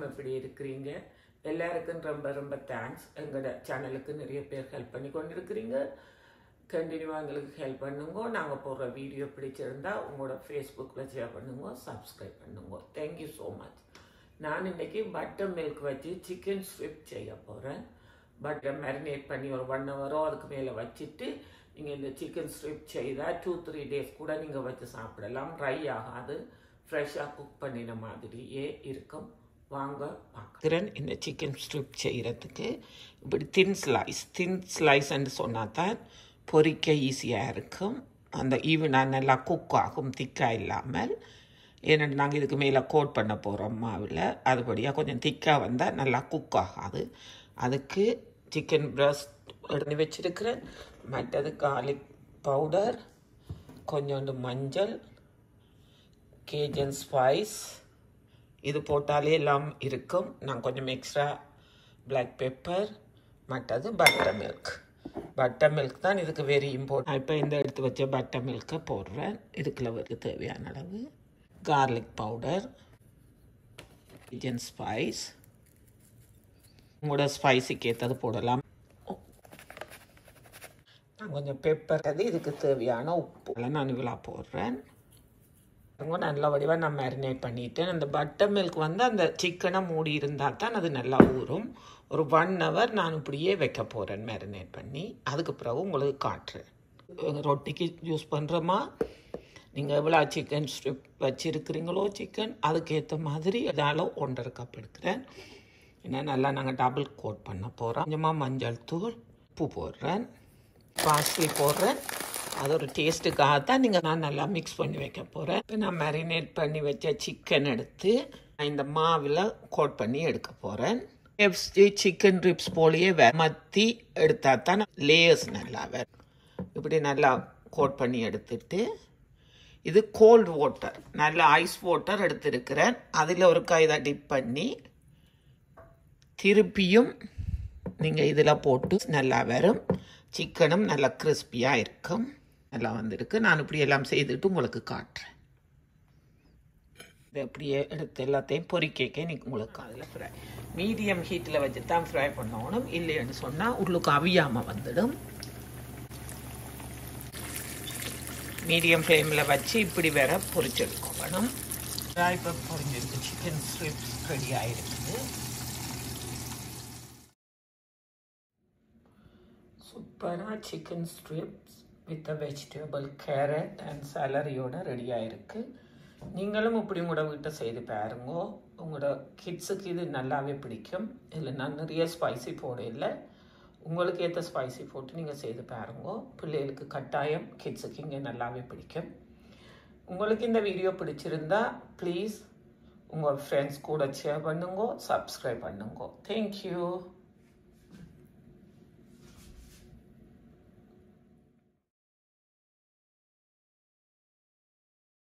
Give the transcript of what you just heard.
எப்படி இருக்கிறீங்க எல்லாருக்கும் ரொம்ப ரொம்ப தேங்க்ஸ் எங்களோட சேனலுக்கு நிறைய பேர் ஹெல்ப் பண்ணி கொண்டு இருக்கிறீங்க கண்டினியூவாக எங்களுக்கு ஹெல்ப் பண்ணுங்க நாங்கள் போடுற வீடியோ பிடிச்சிருந்தா உங்களோட ஃபேஸ்புக்கில் ஷேர் பண்ணுங்க சப்ஸ்கிரைப் பண்ணுங்க தேங்க்யூ ஸோ மச் நான் இன்னைக்கு பட்டர் மில்க் வச்சு சிக்கன் ஸ்விப் செய்ய போகிறேன் பட்டர் மேரினேட் பண்ணி ஒரு ஒன் ஹவரோ அதுக்கு மேலே வச்சுட்டு நீங்கள் இந்த சிக்கன் ஸ்ட்ரிப் செய்தால் டூ த்ரீ டேஸ் கூட நீங்கள் வச்சு சாப்பிடலாம் ட்ரை ஆகாது ஃப்ரெஷ்ஷாக குக் பண்ணின மாதிரியே இருக்கும் வாங்க பார்க்குறேன் இந்த சிக்கன் ஸ்ட்ரிப் செய்கிறதுக்கு இப்படி தின் ஸ்லைஸ் தின் ஸ்லைஸ்ன்னு சொன்னால் தான் பொரிக்க ஈஸியாக இருக்கும் அந்த ஈவனாக நல்லா குக் ஆகும் திக்காக இல்லாமல் ஏன்னா நாங்கள் இதுக்கு மேலே கோட் பண்ண போகிறோம் மாவில் அதுபடியாக கொஞ்சம் திக்காக வந்தால் நல்லா குக் ஆகாது அதுக்கு சிக்கன் பிரஸ்ட் எடுத்து வச்சிருக்கிறேன் மற்றது கார்லிக் பவுடர் கொஞ்சோண்டு மஞ்சள் கேஜன் ஸ்பைஸ் இது போட்டாலே எல்லாம் இருக்கும் நான் கொஞ்சம் எக்ஸ்ட்ரா பிளாக் பெப்பர் மற்றது பட்டர் மில்க் பட்டர் மில்க் தான் இதுக்கு வெரி இம்பார்ட்டன் இப்போ இந்த எடுத்து வச்ச பட்டர் மில்க்கை போடுறேன் இதுக்குள்ள வந்து தேவையான அளவு கார்லிக் பவுடர் கிச்சன் ஸ்பைஸ் உங்களோட ஸ்பைஸுக்கு ஏற்றது போடலாம் நான் கொஞ்சம் பெப்பர் அது இதுக்கு தேவையான உப்பு எல்லாம் நான் இவ்வளோ போடுறேன் ரொம்ப நல்ல வடிவாக நான் மேரினேட் பண்ணிட்டேன் அந்த பட்டர் மில்க் வந்து அந்த சிக்கனை மூடி இருந்தால் தான் அது நல்லா ஊறும் ஒரு ஒன் ஹவர் நான் இப்படியே வைக்க போகிறேன் மேரினேட் பண்ணி அதுக்கு பிறகு உங்களுக்கு காட்டுறேன் ரொட்டிக்கு யூஸ் பண்ணுறோமா நீங்கள் எவ்வளோ சிக்கன் ஸ்ட்ரிப் வச்சுருக்கிறீங்களோ சிக்கன் அதுக்கேற்ற மாதிரி இதால் ஒன்றரை கப் எடுக்கிறேன் ஏன்னா நல்லா நாங்கள் டபுள் கோட் பண்ண போகிறோம் கொஞ்சமாக மஞ்சள் தூள் உப்பு போடுறேன் பாஸ்லி போடுறேன் அது ஒரு டேஸ்ட்டுக்காக தான் நீங்கள் நான் நல்லா மிக்ஸ் பண்ணி வைக்க போகிறேன் இப்போ நான் மேரினேட் பண்ணி வச்ச சிக்கன் எடுத்து நான் இந்த மாவில் கோட் பண்ணி எடுக்க போகிறேன் சிக்கன் ரிப்ஸ் போலயே மத்தி எடுத்தால் தான் லேயர்ஸ் நல்லா வரும் இப்படி நல்லா கோட் பண்ணி எடுத்துட்டு இது கோல்டு வாட்டர் நல்ல ஐஸ் வாட்டர் எடுத்திருக்கிறேன் அதில் ஒரு கைதை டிப் பண்ணி திருப்பியும் நீங்கள் இதில் போட்டு நல்லா வரும் சிக்கனும் நல்லா கிறிஸ்பியாக இருக்கும் நல்லா வந்திருக்கு நான் இப்படி எல்லாம் செய்துட்டு உங்களுக்கு காட்டுறேன் இதை அப்படியே எடுத்து எல்லாத்தையும் பொறிக்க நீ உங்களுக்கு அதில் ஃப்ரை மீடியம் ஹீட்டில் வச்சு தான் ஃப்ரை பண்ணணும் இல்லைன்னு சொன்னால் உள்ளுக்கு அவியாமல் வந்துடும் மீடியம் ஃப்ளேமில் வச்சு இப்படி வேற பொரிச்செடுக்கணும் இப்போ பொரிஞ்சிருக்கு சிக்கன் ஸ்ட்ரிப்ஸ் ரெடி ஆகிருக்குது சூப்பராக chicken strips with vegetable carrot and சேலரியோட ரெடி ஆகிருக்கு நீங்களும் இப்படி உங்களோட வீட்டை செய்து பாருங்கோ உங்களோட கிட்ஸுக்கு இது நல்லாவே பிடிக்கும் இதில் நான் நிறைய ஸ்பைசி போட இல்லை உங்களுக்கு ஏற்ற ஸ்பைசி போட்டு நீங்கள் செய்து பாருங்கோ பிள்ளைகளுக்கு கட்டாயம் கிட்ஸுக்கு இங்கே நல்லாவே பிடிக்கும் உங்களுக்கு இந்த வீடியோ பிடிச்சிருந்தா ப்ளீஸ் உங்கள் ஃப்ரெண்ட்ஸ் கூட ஷேர் பண்ணுங்கோ சப்ஸ்கிரைப் பண்ணுங்கோ தேங்க்யூ